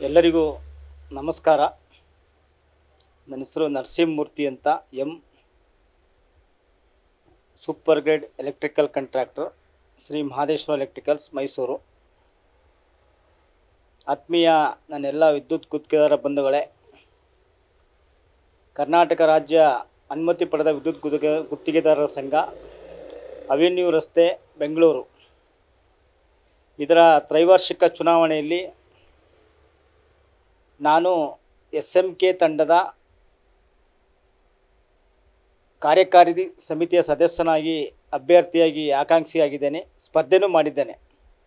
ಎಲ್ಲರಿಗೂ ನಮಸ್ಕಾರ ನನ್ನ ಹೆಸರು ನರಸಿಂಹಮೂರ್ತಿ ಅಂತ ಎಂ super grade electrical contractor Shri Mahadeshwara electricals Mysuru ಆತ್ಮೀಯ ನನ್ನೆಲ್ಲ ವಿದ್ಯುತ್ ಗುತ್ತಿಗೆದಾರ ಬಂಧುಗಳೇ ಕರ್ನಾಟಕ ರಾಜ್ಯ ಅನುಮತಿ ಪಡೆದ ವಿದ್ಯುತ್ ಗುತ್ತಿಗೆ ಗುತ್ತಿಗೆದಾರರ ಸಂಘ ಅವೆನ್ಯೂ ರಸ್ತೆ ಬೆಂಗಳೂರು ಇದರ ತ್ರೈವಾರ್ಷಿಕ ಚುನಾವಣೆಯಲ್ಲಿ ನಾನು ಎಸ್ ಎಂ ಕೆ ತಂಡದ ಕಾರ್ಯಕಾರಿ ಸಮಿತಿಯ ಸದಸ್ಯನಾಗಿ ಅಭ್ಯರ್ಥಿಯಾಗಿ ಆಕಾಂಕ್ಷಿಯಾಗಿದ್ದೇನೆ ಸ್ಪರ್ಧೆನೂ ಮಾಡಿದ್ದೇನೆ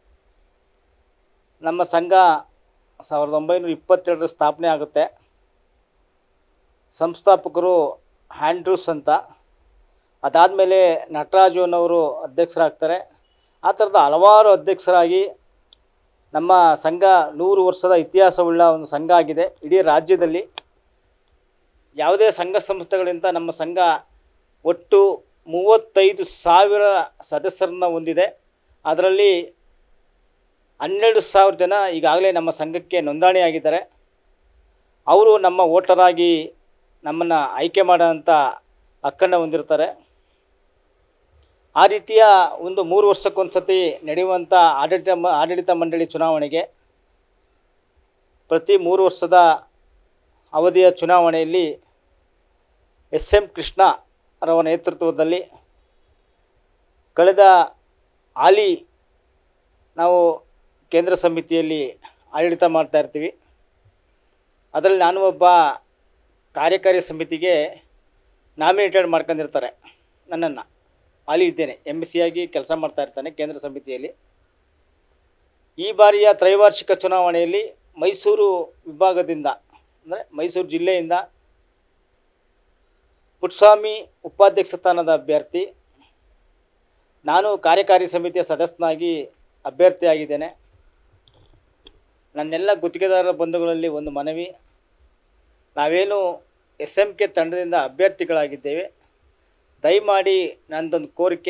ನಮ್ಮ ಸಂಘ ಸಾವಿರದ ಒಂಬೈನೂರ ಇಪ್ಪತ್ತೆರಡರ ಸ್ಥಾಪನೆ ಆಗುತ್ತೆ ಸಂಸ್ಥಾಪಕರು ಹ್ಯಾಂಡ್ರೂಸ್ ಅಂತ ಅದಾದಮೇಲೆ ನಟರಾಜುನವರು ಅಧ್ಯಕ್ಷರಾಗ್ತಾರೆ ಆ ಥರದ ಹಲವಾರು ಅಧ್ಯಕ್ಷರಾಗಿ ನಮ್ಮ ಸಂಘ ನೂರು ವರ್ಷದ ಇತಿಹಾಸವುಳ್ಳ ಒಂದು ಸಂಘ ಆಗಿದೆ ಇಡೀ ರಾಜ್ಯದಲ್ಲಿ ಯಾವುದೇ ಸಂಘ ಸಂಸ್ಥೆಗಳಿಂದ ನಮ್ಮ ಸಂಘ ಒಟ್ಟು ಮೂವತ್ತೈದು ಸಾವಿರ ಸದಸ್ಯರನ್ನ ಹೊಂದಿದೆ ಅದರಲ್ಲಿ ಹನ್ನೆರಡು ಸಾವಿರ ಜನ ಈಗಾಗಲೇ ನಮ್ಮ ಸಂಘಕ್ಕೆ ನೋಂದಣಿಯಾಗಿದ್ದಾರೆ ಅವರು ನಮ್ಮ ವೋಟರಾಗಿ ನಮ್ಮನ್ನು ಆಯ್ಕೆ ಮಾಡೋಂಥ ಹಕ್ಕನ್ನು ಹೊಂದಿರ್ತಾರೆ ಆ ರೀತಿಯ ಒಂದು ಮೂರು ವರ್ಷಕ್ಕೊಂದು ಸತಿ ನಡೆಯುವಂಥ ಆಡಳಿತ ಮ ಆಡಳಿತ ಮಂಡಳಿ ಚುನಾವಣೆಗೆ ಪ್ರತಿ ಮೂರು ವರ್ಷದ ಅವಧಿಯ ಚುನಾವಣೆಯಲ್ಲಿ ಎಸ್ ಎಂ ಕೃಷ್ಣ ರವರ ನೇತೃತ್ವದಲ್ಲಿ ಕಳೆದ ಹಾಲಿ ನಾವು ಕೇಂದ್ರ ಸಮಿತಿಯಲ್ಲಿ ಆಡಳಿತ ಮಾಡ್ತಾ ಇರ್ತೀವಿ ಅದರಲ್ಲಿ ನಾನು ಒಬ್ಬ ಕಾರ್ಯಕಾರಿ ಸಮಿತಿಗೆ ನಾಮಿನೇಟೆಡ್ ಮಾಡ್ಕೊಂಡಿರ್ತಾರೆ ನನ್ನನ್ನು ಹಾಲಿ ಇದ್ದೇನೆ ಎಮ್ ಸಿ ಆಗಿ ಕೆಲಸ ಮಾಡ್ತಾ ಇರ್ತಾನೆ ಕೇಂದ್ರ ಸಮಿತಿಯಲ್ಲಿ ಈ ಬಾರಿಯ ತ್ರೈವಾರ್ಷಿಕ ಚುನಾವಣೆಯಲ್ಲಿ ಮೈಸೂರು ವಿಭಾಗದಿಂದ ಅಂದರೆ ಮೈಸೂರು ಜಿಲ್ಲೆಯಿಂದ ಪುಟ್ಸ್ವಾಮಿ ಉಪಾಧ್ಯಕ್ಷ ಸ್ಥಾನದ ಅಭ್ಯರ್ಥಿ ನಾನು ಕಾರ್ಯಕಾರಿ ಸಮಿತಿಯ ಸದಸ್ಯನಾಗಿ ಅಭ್ಯರ್ಥಿಯಾಗಿದ್ದೇನೆ ನನ್ನೆಲ್ಲ ಗುತ್ತಿಗೆದಾರರ ಬಂಧುಗಳಲ್ಲಿ ಒಂದು ಮನವಿ ನಾವೇನು ಎಸ್ ಎಮ್ ಕೆ ತಂಡದಿಂದ ಅಭ್ಯರ್ಥಿಗಳಾಗಿದ್ದೇವೆ ದಯಮಾಡಿ ನನ್ನದೊಂದು ಕೋರಿಕೆ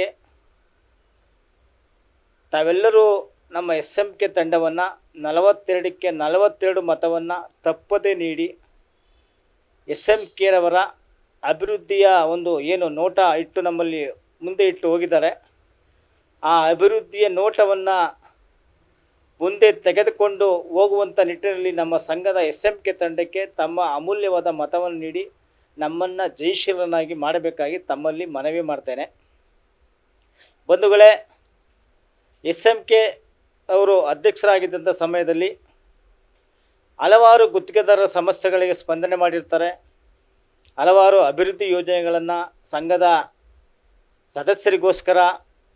ತಾವೆಲ್ಲರೂ ನಮ್ಮ ಎಸ್ ಎಮ್ ಕೆ ತಂಡವನ್ನು ನಲವತ್ತೆರಡಕ್ಕೆ ನಲವತ್ತೆರಡು ಮತವನ್ನು ತಪ್ಪದೇ ನೀಡಿ ಎಸ್ ಎಮ್ ಕೆರವರ ಅಭಿವೃದ್ಧಿಯ ಒಂದು ಏನು ನೋಟ ಇಟ್ಟು ನಮ್ಮಲ್ಲಿ ಮುಂದೆ ಇಟ್ಟು ಹೋಗಿದ್ದಾರೆ ಆ ಅಭಿವೃದ್ಧಿಯ ನೋಟವನ್ನು ಮುಂದೆ ತೆಗೆದುಕೊಂಡು ಹೋಗುವಂಥ ನಿಟ್ಟಿನಲ್ಲಿ ನಮ್ಮ ಸಂಘದ ಎಸ್ ಎಮ್ ಕೆ ತಂಡಕ್ಕೆ ತಮ್ಮ ಅಮೂಲ್ಯವಾದ ಮತವನ್ನು ನೀಡಿ ನಮ್ಮನ್ನು ಜಯಶೀಲನಾಗಿ ಮಾಡಬೇಕಾಗಿ ತಮ್ಮಲ್ಲಿ ಮನವಿ ಮಾಡ್ತೇನೆ ಬಂಧುಗಳೇ ಎಸ್ ಎಮ್ ಕೆ ಅವರು ಅಧ್ಯಕ್ಷರಾಗಿದ್ದಂಥ ಸಮಯದಲ್ಲಿ ಹಲವಾರು ಗುತ್ತಿಗೆದಾರರ ಸಮಸ್ಯೆಗಳಿಗೆ ಸ್ಪಂದನೆ ಮಾಡಿರ್ತಾರೆ ಹಲವಾರು ಅಭಿವೃದ್ಧಿ ಯೋಜನೆಗಳನ್ನು ಸಂಘದ ಸದಸ್ಯರಿಗೋಸ್ಕರ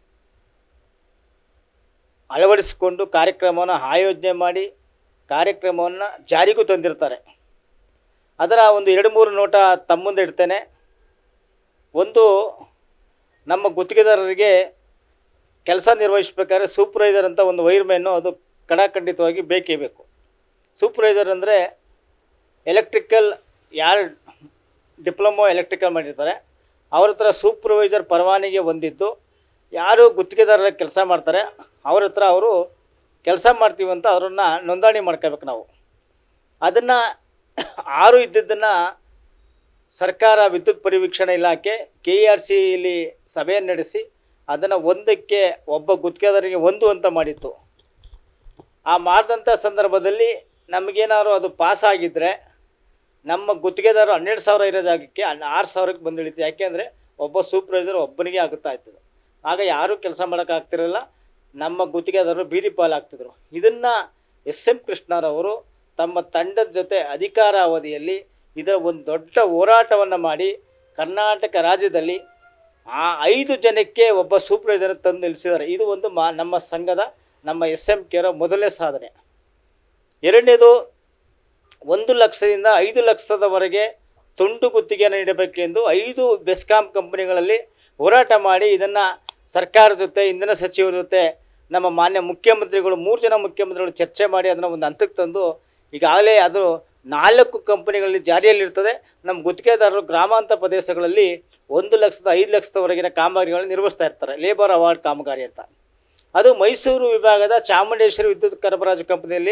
ಅಳವಡಿಸಿಕೊಂಡು ಕಾರ್ಯಕ್ರಮವನ್ನು ಆಯೋಜನೆ ಮಾಡಿ ಕಾರ್ಯಕ್ರಮವನ್ನು ಜಾರಿಗೂ ತಂದಿರ್ತಾರೆ ಅದರ ಒಂದು ಎರಡು ಮೂರು ನೋಟ ತಮ್ಮ ಮುಂದೆ ಇಡ್ತೇನೆ ಒಂದು ನಮ್ಮ ಗುತ್ತಿಗೆದಾರರಿಗೆ ಕೆಲಸ ನಿರ್ವಹಿಸಬೇಕಾದ್ರೆ ಸೂಪರ್ವೈಸರ್ ಅಂತ ಒಂದು ವೈರ್ಮೆನ್ನು ಅದು ಕಡಾಖಂಡಿತವಾಗಿ ಬೇಕೇ ಬೇಕು ಸೂಪರ್ವೈಸರ್ ಅಂದರೆ ಎಲೆಕ್ಟ್ರಿಕಲ್ ಯಾರು ಡಿಪ್ಲೊಮೊ ಎಲೆಕ್ಟ್ರಿಕಲ್ ಮಾಡಿರ್ತಾರೆ ಅವ್ರ ಹತ್ರ ಸೂಪರ್ವೈಸರ್ ಪರವಾನಗಿ ಹೊಂದಿದ್ದು ಯಾರು ಗುತ್ತಿಗೆದಾರರ ಕೆಲಸ ಮಾಡ್ತಾರೆ ಅವ್ರ ಹತ್ರ ಅವರು ಕೆಲಸ ಮಾಡ್ತೀವಿ ಅಂತ ಅವರನ್ನು ನೋಂದಣಿ ಮಾಡ್ಕೋಬೇಕು ನಾವು ಅದನ್ನು ಆರು ಇದ್ದದ್ದನ್ನು ಸರ್ಕಾರ ವಿದ್ಯುತ್ ಪರಿವೀಕ್ಷಣಾ ಇಲಾಖೆ ಕೆ ಇ ಆರ್ ಸಿಯಲ್ಲಿ ಸಭೆಯನ್ನು ನಡೆಸಿ ಅದನ್ನು ಒಂದಕ್ಕೆ ಒಬ್ಬ ಗುತ್ತಿಗೆದಾರರಿಗೆ ಒಂದು ಅಂತ ಮಾಡಿತ್ತು ಆ ಮಾಡಿದಂಥ ಸಂದರ್ಭದಲ್ಲಿ ನಮಗೇನಾದ್ರು ಅದು ಪಾಸ್ ಆಗಿದ್ದರೆ ನಮ್ಮ ಗುತ್ತಿಗೆದಾರರು ಹನ್ನೆರಡು ಸಾವಿರ ಇರೋ ಜಾಗಕ್ಕೆ ಹನ್ ಆರು ಸಾವಿರಕ್ಕೆ ಬಂದಿಳಿತು ಯಾಕೆಂದರೆ ಒಬ್ಬ ಸೂಪರ್ವೈಸರ್ ಒಬ್ಬನಿಗೆ ಆಗುತ್ತಾ ಇತ್ತು ಆಗ ಯಾರೂ ಕೆಲಸ ಮಾಡೋಕ್ಕಾಗ್ತಿರಲಿಲ್ಲ ನಮ್ಮ ಗುತ್ತಿಗೆದಾರರು ಬೀದಿ ಪಾಲಾಗ್ತಿದ್ರು ಇದನ್ನು ಎಸ್ ಎಂ ಕೃಷ್ಣರವರು ತಮ್ಮ ತಂಡದ ಜೊತೆ ಅಧಿಕಾರ ಅವಧಿಯಲ್ಲಿ ಇದರ ಒಂದು ದೊಡ್ಡ ಹೋರಾಟವನ್ನು ಮಾಡಿ ಕರ್ನಾಟಕ ರಾಜ್ಯದಲ್ಲಿ ಆ ಐದು ಜನಕ್ಕೆ ಒಬ್ಬ ಸೂಪರ್ವೈಸರ್ ತಂದು ನಿಲ್ಲಿಸಿದ್ದಾರೆ ಇದು ಒಂದು ಮಾ ನಮ್ಮ ಸಂಘದ ನಮ್ಮ ಎಸ್ ಎಂ ಕೆರ ಮೊದಲನೇ ಸಾಧನೆ ಎರಡನೇದು ಒಂದು ಲಕ್ಷದಿಂದ ಐದು ಲಕ್ಷದವರೆಗೆ ತುಂಡು ಗುತ್ತಿಗೆಯನ್ನು ನೀಡಬೇಕೆಂದು ಐದು ಬೆಸ್ಕಾಂ ಕಂಪನಿಗಳಲ್ಲಿ ಹೋರಾಟ ಮಾಡಿ ಇದನ್ನು ಸರ್ಕಾರ ಜೊತೆ ಇಂಧನ ಸಚಿವರ ಜೊತೆ ನಮ್ಮ ಮಾನ್ಯ ಮುಖ್ಯಮಂತ್ರಿಗಳು ಮೂರು ಜನ ಮುಖ್ಯಮಂತ್ರಿಗಳು ಚರ್ಚೆ ಮಾಡಿ ಅದನ್ನು ಒಂದು ಹಂತಕ್ಕೆ ತಂದು ಈಗಾಗಲೇ ಅದು ನಾಲ್ಕು ಕಂಪನಿಗಳಲ್ಲಿ ಜಾರಿಯಲ್ಲಿರ್ತದೆ ನಮ್ಮ ಗುತ್ತಿಗೆದಾರರು ಗ್ರಾಮಾಂತರ ಪ್ರದೇಶಗಳಲ್ಲಿ ಒಂದು ಲಕ್ಷದ ಐದು ಲಕ್ಷದವರೆಗಿನ ಕಾಮಗಾರಿಗಳನ್ನು ನಿರ್ವಹಿಸ್ತಾ ಇರ್ತಾರೆ ಲೇಬರ್ ಅವಾರ್ಡ್ ಕಾಮಗಾರಿ ಅಂತ ಅದು ಮೈಸೂರು ವಿಭಾಗದ ಚಾಮುಂಡೇಶ್ವರಿ ವಿದ್ಯುತ್ ಸರಬರಾಜು ಕಂಪನಿಯಲ್ಲಿ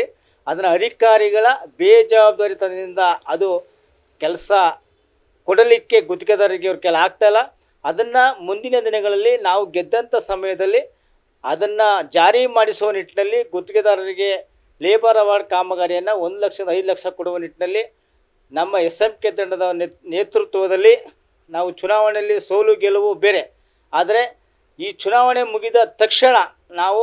ಅದನ್ನು ಅಧಿಕಾರಿಗಳ ಬೇಜವಾಬ್ದಾರಿತನದಿಂದ ಅದು ಕೆಲಸ ಕೊಡಲಿಕ್ಕೆ ಗುತ್ತಿಗೆದಾರರಿಗೆ ಅವ್ರ ಕೆಲ ಆಗ್ತಾಯಿಲ್ಲ ಅದನ್ನು ಮುಂದಿನ ದಿನಗಳಲ್ಲಿ ನಾವು ಗೆದ್ದಂಥ ಸಮಯದಲ್ಲಿ ಅದನ್ನು ಜಾರಿ ಮಾಡಿಸುವ ನಿಟ್ಟಿನಲ್ಲಿ ಗುತ್ತಿಗೆದಾರರಿಗೆ ಲೇಬರ್ ಅವಾರ್ಡ್ ಕಾಮಗಾರಿಯನ್ನು ಒಂದು ಲಕ್ಷದ ಐದು ಲಕ್ಷ ಕೊಡುವ ನಿಟ್ಟಿನಲ್ಲಿ ನಮ್ಮ ಎಸ್ ಎಂ ಕೆ ತಂಡದ ನೇತ್- ನೇತೃತ್ವದಲ್ಲಿ ನಾವು ಚುನಾವಣೆಯಲ್ಲಿ ಸೋಲು ಗೆಲುವು ಬೇರೆ ಆದರೆ ಈ ಚುನಾವಣೆ ಮುಗಿದ ತಕ್ಷಣ ನಾವು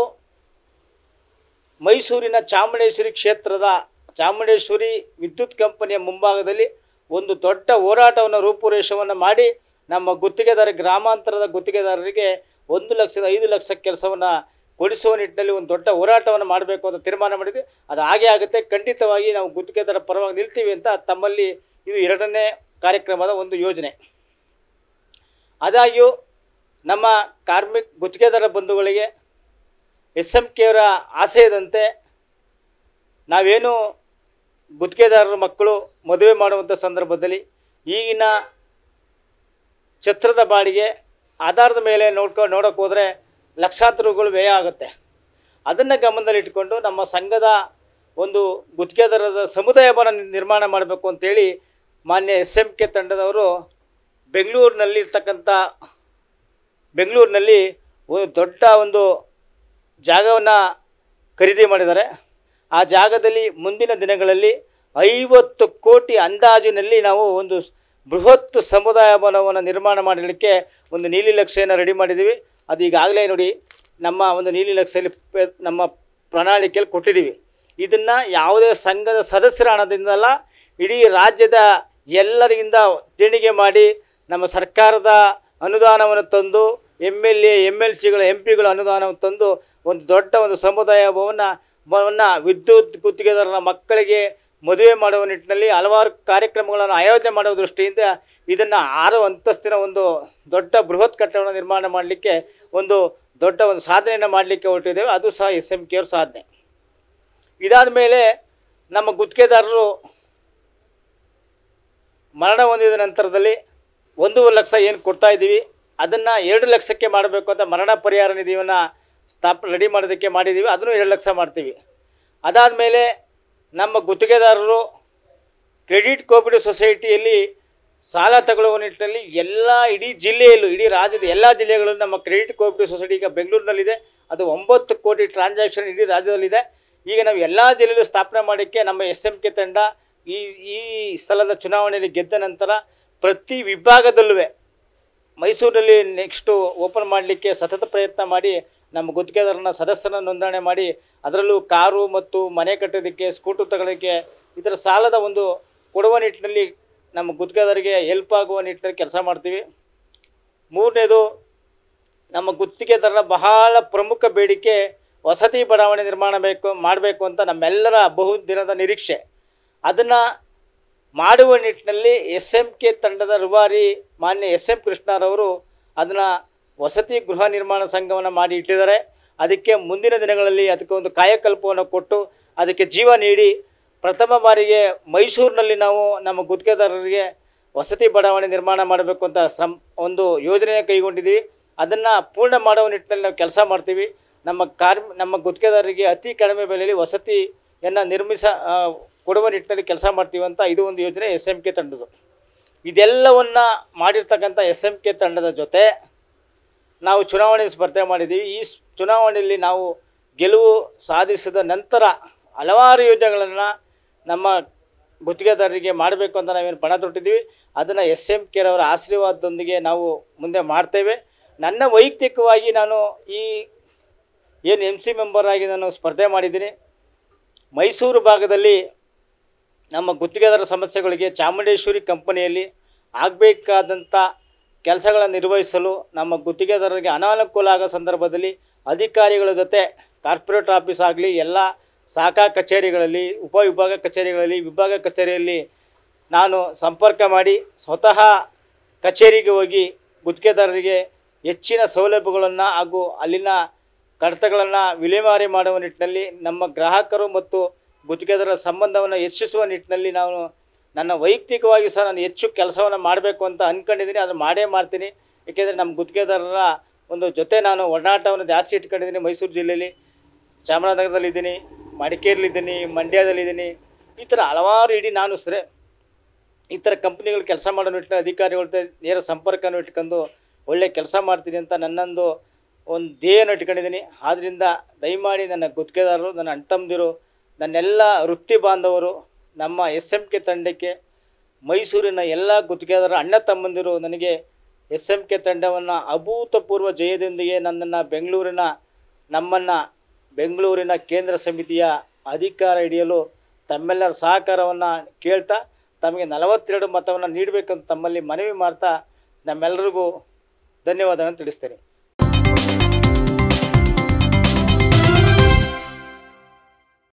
ಮೈಸೂರಿನ ಚಾಮುಂಡೇಶ್ವರಿ ಕ್ಷೇತ್ರದ ಚಾಮುಂಡೇಶ್ವರಿ ವಿದ್ಯುತ್ ಕಂಪನಿಯ ಮುಂಭಾಗದಲ್ಲಿ ಒಂದು ದೊಡ್ಡ ಹೋರಾಟವನ್ನು ರೂಪುರೇಷವನ್ನು ಮಾಡಿ ನಮ್ಮ ಗುತ್ತಿಗೆದಾರ ಗ್ರಾಮಾಂತರದ ಗುತ್ತಿಗೆದಾರರಿಗೆ ಒಂದು ಲಕ್ಷದ ಐದು ಲಕ್ಷ ಕೆಲಸವನ್ನು ಕೊಡಿಸುವ ನಿಟ್ಟಿನಲ್ಲಿ ಒಂದು ದೊಡ್ಡ ಹೋರಾಟವನ್ನು ಮಾಡಬೇಕು ಅಂತ ತೀರ್ಮಾನ ಮಾಡಿದ್ವಿ ಅದು ಹಾಗೆ ಆಗುತ್ತೆ ಖಂಡಿತವಾಗಿ ನಾವು ಗುತ್ತಿಗೆದಾರ ಪರವಾಗಿ ನಿಲ್ತೀವಿ ಅಂತ ತಮ್ಮಲ್ಲಿ ಇದು ಎರಡನೇ ಕಾರ್ಯಕ್ರಮದ ಒಂದು ಯೋಜನೆ ಆದಾಗ್ಯೂ ನಮ್ಮ ಕಾರ್ಮಿಕ ಗುತ್ತಿಗೆದಾರ ಬಂಧುಗಳಿಗೆ ಎಸ್ ಎಂ ಕೆಯವರ ಆಶಯದಂತೆ ನಾವೇನು ಗುತ್ತಿಗೆದಾರರ ಮಕ್ಕಳು ಮದುವೆ ಮಾಡುವಂಥ ಸಂದರ್ಭದಲ್ಲಿ ಈಗಿನ ಛತ್ರದ ಬಾಡಿಗೆ ಆಧಾರದ ಮೇಲೆ ನೋಡ್ಕೊ ನೋಡೋಕೆ ಹೋದರೆ ಲಕ್ಷಾಂತರ ರೂಗಳು ವ್ಯಯ ಆಗುತ್ತೆ ಅದನ್ನು ಗಮನದಲ್ಲಿಟ್ಕೊಂಡು ನಮ್ಮ ಸಂಘದ ಒಂದು ಗುತ್ತಿಗೆದಾರರ ಸಮುದಾಯ ಭವನ ನಿ- ನಿರ್ಮಾಣ ಮಾಡಬೇಕು ಅಂತೇಳಿ ಮಾನ್ಯ ಎಸ್ ಎಂ ಕೆ ತಂಡದವರು ಬೆಂಗಳೂರಿನಲ್ಲಿ ಇರ್ತಕ್ಕಂಥ ಬೆಂಗಳೂರಿನಲ್ಲಿ ಒಂದು ದೊಡ್ಡ ಒಂದು ಜಾಗವನ್ನು ಖರೀದಿ ಮಾಡಿದ್ದಾರೆ ಆ ಜಾಗದಲ್ಲಿ ಮುಂದಿನ ದಿನಗಳಲ್ಲಿ ಐವತ್ತು ಕೋಟಿ ಅಂದಾಜಿನಲ್ಲಿ ನಾವು ಒಂದು ಸ್- ಬೃಹತ್ ಸಮುದಾಯ ಭವನವನ್ನು ನಿರ್ಮಾಣ ಮಾಡಲಿಕ್ಕೆ ಒಂದು ನೀಲಿ ನಕ್ಷೆಯನ್ನು ರೆಡಿ ಮಾಡಿದ್ದೀವಿ ಅದು ಈಗಾಗಲೇ ನೋಡಿ ನಮ್ಮ ಒಂದು ನೀಲಿ ನಕ್ಷೆಯಲ್ಲಿ ಪೆ- ನಮ್ಮ ಪ್ರಣಾಳಿಕೆಯಲ್ಲಿ ಕೊಟ್ಟಿದ್ದೀವಿ ಇದನ್ನು ಯಾವುದೇ ಸಂಘದ ಸದಸ್ಯರ ಹಣದಿಂದಲ್ಲ ಇಡೀ ರಾಜ್ಯದ ಎಲ್ಲರಿಗಿಂದ ದೇಣಿಗೆ ಮಾಡಿ ನಮ್ಮ ಸರ್ಕಾರದ ಅನುದಾನವನ್ನು ತಂದು M L A M L ಸಿಗಳ ಎಂ ಪಿಗಳ ಅನುದಾನವನ್ನು ತಂದು ಒಂದು ದೊಡ್ಡ ಒಂದು ಸಮುದಾಯ ಭವನ ಭವನ ವಿದ್ಯುತ್ ಗುತ್ತಿಗೆದಾರರ ಮಕ್ಕಳಿಗೆ ಮದುವೆ ಮಾಡುವ ನಿಟ್ಟಿನಲ್ಲಿ ಹಲವಾರು ಕಾರ್ಯಕ್ರಮಗಳನ್ನು ಆಯೋಜನೆ ಮಾಡುವ ದೃಷ್ಟಿಯಿಂದ ಇದನ್ನು ಆರು ಅಂತಸ್ತಿನ ಒಂದು ದೊಡ್ಡ ಬೃಹತ್ ಕಟ್ಟಡವನ್ನು ನಿರ್ಮಾಣ ಮಾಡಲಿಕ್ಕೆ ಒಂದು ದೊಡ್ಡ ಒಂದು ಸಾಧನೆಯನ್ನು ಮಾಡಲಿಕ್ಕೆ ಹೊರಟಿದ್ದೇವೆ ಅದು ಸಹ ಎಸ್ ಎಂ ಕೆ ಅವ್ರ ಸಾಧನೆ ಇದಾದ ಮೇಲೆ ನಮ್ಮ ಗುತ್ತಿಗೆದಾರರು ಮರಣ ಹೊಂದಿದ ನಂತರದಲ್ಲಿ ಒಂದೂವರೆ ಲಕ್ಷ ಏನು ಕೊಡ್ತಾ ಇದ್ದೀವಿ ಅದನ್ನು ಎರಡು ಲಕ್ಷಕ್ಕೆ ಮಾಡಬೇಕು ಅಂತ ಮರಣ ಪರಿಹಾರ ನಿಧಿಯನ್ನು ಸ್ಥಾಪ ರೆಡಿ ಮಾಡೋದಕ್ಕೆ ಮಾಡಿದ್ದೀವಿ ಅದನ್ನು ಎರಡು ಲಕ್ಷ ಮಾಡ್ತೀವಿ ಅದಾದಮೇಲೆ ನಮ್ಮ ಗುತ್ತಿಗೆದಾರರು ಕ್ರೆಡಿಟ್ ಕೋಆಪರೇಟಿವ್ ಸೊಸೈಟಿಯಲ್ಲಿ ಸಾಲ ತಗೊಳ್ಳುವ ನಿಟ್ಟಿನಲ್ಲಿ ಎಲ್ಲ ಇಡೀ ಜಿಲ್ಲೆಯಲ್ಲೂ ಇಡೀ ರಾಜ್ಯದ ಎಲ್ಲ ಜಿಲ್ಲೆಗಳಲ್ಲೂ ನಮ್ಮ ಕ್ರೆಡಿಟ್ ಕೋಆಪರೇಟಿವ್ ಸೊಸೈಟಿ ಈಗ ಬೆಂಗಳೂರಿನಲ್ಲಿದೆ ಅದು ಒಂಬತ್ತು ಕೋಟಿ ಟ್ರಾನ್ಸಾಕ್ಷನ್ ಇಡೀ ರಾಜ್ಯದಲ್ಲಿದೆ ಈಗ ನಾವು ಎಲ್ಲ ಜಿಲ್ಲೆಯಲ್ಲೂ ಸ್ಥಾಪನೆ ಮಾಡೋಕ್ಕೆ ನಮ್ಮ ಎಸ್ ಎಂ ಕೆ ತಂಡ ಈ ಈ ಸ್ಥಳದ ಚುನಾವಣೆಯಲ್ಲಿ ಗೆದ್ದ ನಂತರ ಪ್ರತಿ ವಿಭಾಗದಲ್ಲೂ ಮೈಸೂರಿನಲ್ಲಿ ನೆಕ್ಸ್ಟು ಓಪನ್ ಮಾಡಲಿಕ್ಕೆ ಸತತ ಪ್ರಯತ್ನ ಮಾಡಿ ನಮ್ಮ ಗುತ್ತಿಗೆದಾರನ ಸದಸ್ಯರನ್ನ ನೋಂದಣಿ ಮಾಡಿ ಅದರಲ್ಲೂ ಕಾರು ಮತ್ತು ಮನೆ ಕಟ್ಟೋದಕ್ಕೆ ಸ್ಕೂಟರ್ ತಗೊಳ್ಳೋಕ್ಕೆ ಇದರ ಸಾಲದ ಒಂದು ಕೊಡುವ ನಿಟ್ಟಿನಲ್ಲಿ ನಮ್ಮ ಗುತ್ತಿಗೆದಾರರಿಗೆ ಹೆಲ್ಪ್ ಆಗುವ ನಿಟ್ಟಿನಲ್ಲಿ ಕೆಲಸ ಮಾಡ್ತೀವಿ ಮೂರನೇದು ನಮ್ಮ ಗುತ್ತಿಗೆದಾರರ ಬಹಳ ಪ್ರಮುಖ ಬೇಡಿಕೆ ವಸತಿ ಬಡಾವಣೆ ನಿರ್ಮಾಣ ಬೇಕು ಮಾಡಬೇಕು ಅಂತ ನಮ್ಮೆಲ್ಲರ ಬಹು ದಿನದ ನಿರೀಕ್ಷೆ ಅದನ್ನು ಮಾಡುವ ನಿಟ್ಟಿನಲ್ಲಿ ಎಸ್ ಎಂ ಕೆ ತಂಡದ ರೂವಾರಿ ಮಾನ್ಯ ಎಸ್ ಎಂ ಕೃಷ್ಣರವರು ಅದನ್ನು ವಸತಿ ಗೃಹ ನಿರ್ಮಾಣ ಸಂಘವನ್ನು ಮಾಡಿ ಇಟ್ಟಿದ್ದಾರೆ ಅದಕ್ಕೆ ಮುಂದಿನ ದಿನಗಳಲ್ಲಿ ಅದಕ್ಕೆ ಒಂದು ಕಾಯಕಲ್ಪವನ್ನು ಕೊಟ್ಟು ಅದಕ್ಕೆ ಜೀವ ನೀಡಿ ಪ್ರಥಮ ಬಾರಿಗೆ ಮೈಸೂರಿನಲ್ಲಿ ನಾವು ನಮ್ಮ ಗುತ್ತಿಗೆದಾರರಿಗೆ ವಸತಿ ಬಡಾವಣೆ ನಿರ್ಮಾಣ ಮಾಡಬೇಕು ಅಂತ ಶ್ರಮ್ ಒಂದು ಯೋಜನೆ ಕೈಗೊಂಡಿದ್ದೀವಿ ಅದನ್ನು ಪೂರ್ಣ ಮಾಡುವ ನಿಟ್ಟಿನಲ್ಲಿ ನಾವು ಕೆಲಸ ಮಾಡ್ತೀವಿ ನಮ್ಮ ಕಾರ್ಮಿ ನಮ್ಮ ಗುತ್ತಿಗೆದಾರರಿಗೆ ಅತಿ ಕಡಿಮೆ ಬೆಲೆಯಲ್ಲಿ ವಸತಿಯನ್ನು ನಿರ್ಮಿಸ ಆ, ಕೊಡುವ ನಿಟ್ಟಿನಲ್ಲಿ ಕೆಲಸ ಮಾಡ್ತೀವಿ ಅಂತ ಇದು ಒಂದು ಯೋಜನೆ ಎಸ್ ಎಂ ಕೆ ತಂಡದ್ದು ಇದೆಲ್ಲವನ್ನು ಮಾಡಿರ್ತಕ್ಕಂಥ ಎಸ್ ಎಂ ಕೆ ತಂಡದ ಜೊತೆ ನಾವು ಚುನಾವಣೆ ಸ್ಪರ್ಧೆ ಮಾಡಿದ್ದೀವಿ ಈ ಸ್- ಚುನಾವಣೆಯಲ್ಲಿ ನಾವು ಗೆಲುವು ಸಾಧಿಸಿದ ನಂತರ ಹಲವಾರು ಯೋಜನೆಗಳನ್ನು ನಮ್ಮ ಗುತ್ತಿಗೆದಾರರಿಗೆ ಮಾಡಬೇಕು ಅಂತ ನಾವೇನು ಪಣ ತೊಟ್ಟಿದ್ದೀವಿ ಅದನ್ನು ಎಸ್ ಎಂ ಕೆರವರ ಆಶೀರ್ವಾದದೊಂದಿಗೆ ನಾವು ಮುಂದೆ ಮಾಡ್ತೇವೆ ನನ್ನ ವೈಯಕ್ತಿಕವಾಗಿ ನಾನು ಈ ಏನು ಎಮ್ ಸಿ ಮೆಂಬರ್ ಆಗಿ ನಾನು ಸ್ಪರ್ಧೆ ಮಾಡಿದ್ದೀನಿ ಮೈಸೂರು ಭಾಗದಲ್ಲಿ ನಮ್ಮ ಗುತ್ತಿಗೆದಾರ ಸಮಸ್ಯೆಗಳಿಗೆ ಚಾಮುಂಡೇಶ್ವರಿ ಕಂಪನಿಯಲ್ಲಿ ಆಗಬೇಕಾದಂಥ ಕೆಲಸಗಳನ್ನು ನಿರ್ವಹಿಸಲು ನಮ್ಮ ಗುತ್ತಿಗೆದಾರರಿಗೆ ಅನಾನುಕೂಲ ಆಗೋ ಸಂದರ್ಭದಲ್ಲಿ ಅಧಿಕಾರಿಗಳ ಜೊತೆ ಕಾರ್ಪೊರೇಟ್ ಆಫೀಸ್ ಆಗಲಿ ಎಲ್ಲ ಶಾಖಾ ಕಚೇರಿಗಳಲ್ಲಿ ಉಪವಿಭಾಗ ಕಚೇರಿಗಳಲ್ಲಿ ವಿಭಾಗ ಕಚೇರಿಯಲ್ಲಿ ನಾನು ಸಂಪರ್ಕ ಮಾಡಿ ಸ್ವತಃ ಕಚೇರಿಗೆ ಹೋಗಿ ಗುತ್ತಿಗೆದಾರರಿಗೆ ಹೆಚ್ಚಿನ ಸೌಲಭ್ಯಗಳನ್ನು ಹಾಗೂ ಅಲ್ಲಿನ ಕಡತಗಳನ್ನು ವಿಲೇವಾರಿ ಮಾಡುವ ನಿಟ್ಟಿನಲ್ಲಿ ನಮ್ಮ ಗ್ರಾಹಕರು ಮತ್ತು ಗುತ್ತಿಗೆದಾರರ ಸಂಬಂಧವನ್ನು ಹೆಚ್ಚಿಸುವ ನಿಟ್ಟಿನಲ್ಲಿ ನಾನು ನನ್ನ ವೈಯಕ್ತಿಕವಾಗಿ ಸಹ ನಾನು ಹೆಚ್ಚು ಕೆಲಸವನ್ನು ಮಾಡಬೇಕು ಅಂತ ಅಂದ್ಕೊಂಡಿದ್ದೀನಿ ಅದನ್ನು ಮಾಡೇ ಮಾಡ್ತೀನಿ ಏಕೆಂದರೆ ನಮ್ಮ ಗುತ್ತಿಗೆದಾರರ ಒಂದು ಜೊತೆ ನಾನು ಒಡನಾಟವನ್ನು ಜಾಸ್ತಿ ಇಟ್ಕೊಂಡಿದ್ದೀನಿ ಮೈಸೂರು ಜಿಲ್ಲೆಯಲ್ಲಿ ಚಾಮರಾಜನಗರದಲ್ಲಿದ್ದೀನಿ ಮಡಿಕೇರಿಲಿದ್ದೀನಿ ಮಂಡ್ಯದಲ್ಲಿದ್ದೀನಿ ಈ ಥರ ಹಲವಾರು ಇಡೀ ನಾನು ಸರಿ ಈ ಥರ ಕಂಪ್ನಿಗಳು ಕೆಲಸ ಮಾಡೋ ನಿಟ್ಟಿನ ಅಧಿಕಾರಿಗಳ ಜೊತೆ ನೇರ ಸಂಪರ್ಕನೂ ಇಟ್ಕೊಂಡು ಒಳ್ಳೆ ಕೆಲಸ ಮಾಡ್ತೀನಿ ಅಂತ ನನ್ನೊಂದು ಒಂದು ಧ್ಯೇಯನ ಇಟ್ಕೊಂಡಿದ್ದೀನಿ ಆದ್ದರಿಂದ ದಯಮಾಡಿ ನನ್ನ ಗುತ್ತಿಗೆದಾರರು ನನ್ನ ಅಣ್ತಮ್ಮದಿರು ನನ್ನೆಲ್ಲ ವೃತ್ತಿ ಬಾಂಧವರು ನಮ್ಮ ಎಸ್ ಎಮ್ ಕೆ ತಂಡಕ್ಕೆ ಮೈಸೂರಿನ ಎಲ್ಲ ಗುತ್ತಿಗೆದಾರ ಅಣ್ಣ ತಮ್ಮಂದಿರು ನನಗೆ ಎಸ್ ಎಮ್ ಕೆ ತಂಡವನ್ನು ಅಭೂತಪೂರ್ವ ಜಯದೊಂದಿಗೆ ನನ್ನನ್ನು ಬೆಂಗಳೂರಿನ ನಮ್ಮನ್ನು ಬೆಂಗಳೂರಿನ ಕೇಂದ್ರ ಸಮಿತಿಯ ಅಧಿಕಾರ ಹಿಡಿಯಲು ತಮ್ಮೆಲ್ಲರ ಸಹಕಾರವನ್ನು ಕೇಳ್ತಾ ತಮಗೆ ನಲವತ್ತೆರಡು ಮತವನ್ನು ನೀಡಬೇಕಂತ ತಮ್ಮಲ್ಲಿ ಮನವಿ ಮಾಡ್ತಾ ನಮ್ಮೆಲ್ಲರಿಗೂ ಧನ್ಯವಾದಗಳನ್ನು ತಿಳಿಸ್ತೇನೆ